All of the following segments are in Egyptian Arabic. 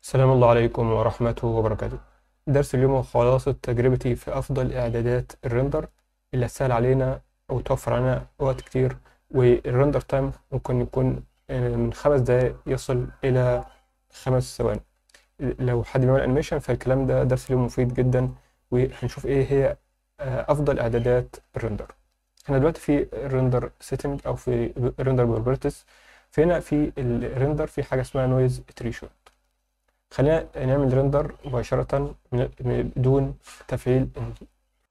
السلام الله عليكم ورحمته وبركاته درس اليوم هو خلاصة تجربتي في أفضل إعدادات الرندر اللي هتسهل علينا أو توفر علينا وقت كتير والرندر تايم ممكن يكون آه، من خمس دقايق يصل إلى خمس ثواني لو حد بيعمل أنيميشن فالكلام ده درس اليوم مفيد جدا وهنشوف إيه هي آه، أفضل إعدادات الرندر احنا دلوقتي في الرندر سيتنج أو في الرندر بروبرتيز فهنا في الرندر في حاجة اسمها نويز تريشولد خلينا نعمل ريندر مباشرة من- من- بدون تفعيل ال-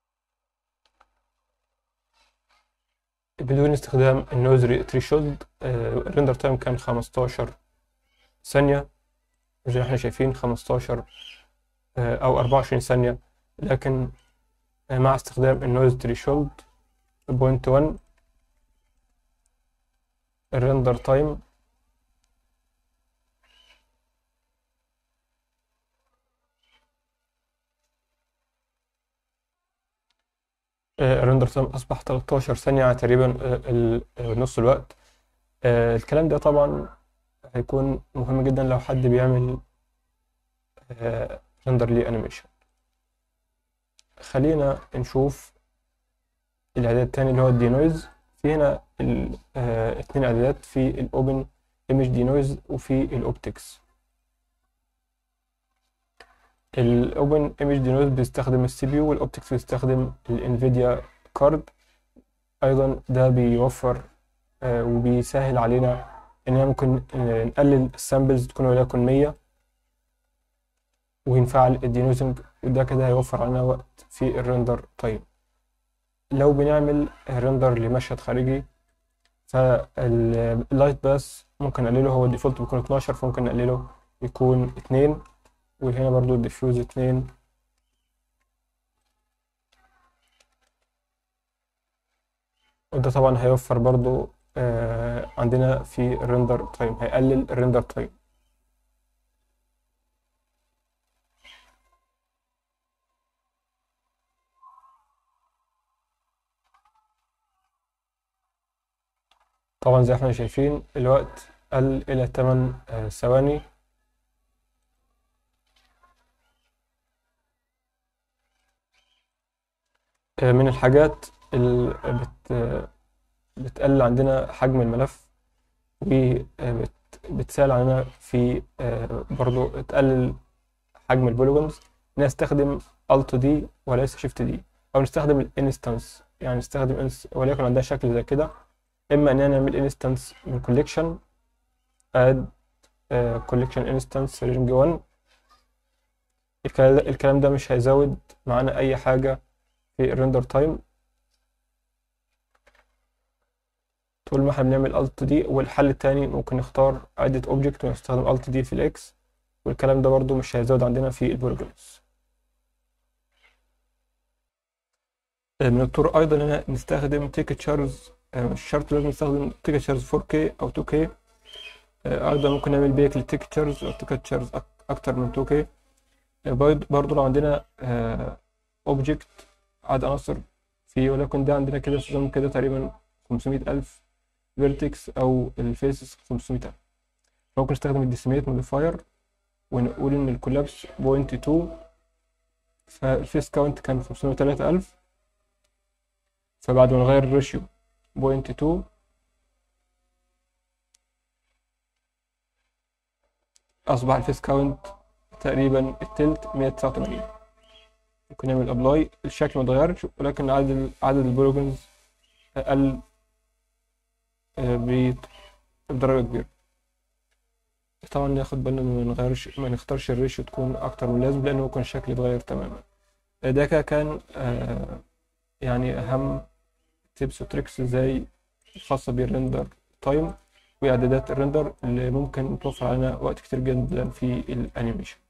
بدون استخدام النويز تريشولد الريندر تايم كان 15 ثانية زي ما احنا شايفين 15 آه، أو 24 ثانية لكن آه، مع استخدام النويز تريشولد بوينت 1 الريندر تايم آه، الريندر تايم أصبح 13 ثانية يعني تقريبا آه، ال- آه، نص الوقت آه، الكلام ده طبعا هيكون مهم جدا لو حد بيعمل ريندر ليه انيميشن خلينا نشوف الاعداد التاني اللي هو الدي نويز في هنا ال- آه، اتنين اعدادات في الاوبن ايمج دي نويز وفي الاوبتكس الاوبن ايمج دي نويز بيستخدم السي بي يو والاوبتكس بيستخدم الانفيديا كارد ايضا ده بيوفر آه، وبيسهل علينا اننا ممكن آه، نقلل السامبلز تكون وليكن 100 ونفعل الدينوزنج وده كده هيوفر علينا وقت في الريندر تايم لو بنعمل ريندر لمشهد خارجي فاللايت باس ممكن نقلله هو الديفولت بيكون 12 فممكن نقلله يكون 2 وهنا برضو الديفيوز 2 وده طبعا هيوفر برضو آه، عندنا في الريندر تايم هيقلل الريندر تايم طبعا زي ما احنا شايفين الوقت قل إلى 8 آه، ثواني آه، من الحاجات اللي بت آه، بتقلل عندنا حجم الملف وبتسهل علينا في آه، برضو تقلل حجم البوليجونز نستخدم Alt دي وليس Shift دي أو نستخدم الانستنس يعني نستخدم ins- وليكن عندنا شكل زي كده إما إننا نعمل انستنس من collection add آه، collection instance range 1 الكلام ده الكلام ده مش هيزود معانا أي حاجة في الريندر تايم طول ما احنا بنعمل Alt دي والحل التاني ممكن نختار عدة اوبجكت ونستخدم Alt دي في الاكس والكلام ده برضو مش هيزود عندنا في البوليجونز من الطرق ايضا ان نستخدم تيكتشرز مش شرط لازم نستخدم تيكتشرز 4K او 2K آه، ايضا ممكن نعمل بيك للتيكتشرز او تيكتشرز اكتر من 2K آه، برضو برضو لو عندنا اوبجكت عدد عناصر فيه ولكن ده عندنا كده استخدام كده تقريبا 500 ألف فيرتكس أو الفيسز 500 ألف ممكن نستخدم الديسيميت موديفاير ونقول إن الكولابس بوينت 2 فالفيس كاونت كان 503 ألف فبعد ما نغير الريشيو بوينت 2 أصبح الفيس كاونت تقريبا التلت 189 ممكن نعمل ابلاي الشكل ما اتغيرش ولكن عدد عدد البوليجونز قل آه، ب- بدرجة كبيرة طبعا ناخد بالنا ما نغيرش ما نختارش الريشيو تكون اكتر من اللازم لانه ممكن الشكل يتغير تماما آه، ده كده كان آه، يعني اهم تيبس وتريكس ازاي الخاصة بالريندر تايم واعدادات الريندر اللي ممكن توفر علينا وقت كتير جدا في الانيميشن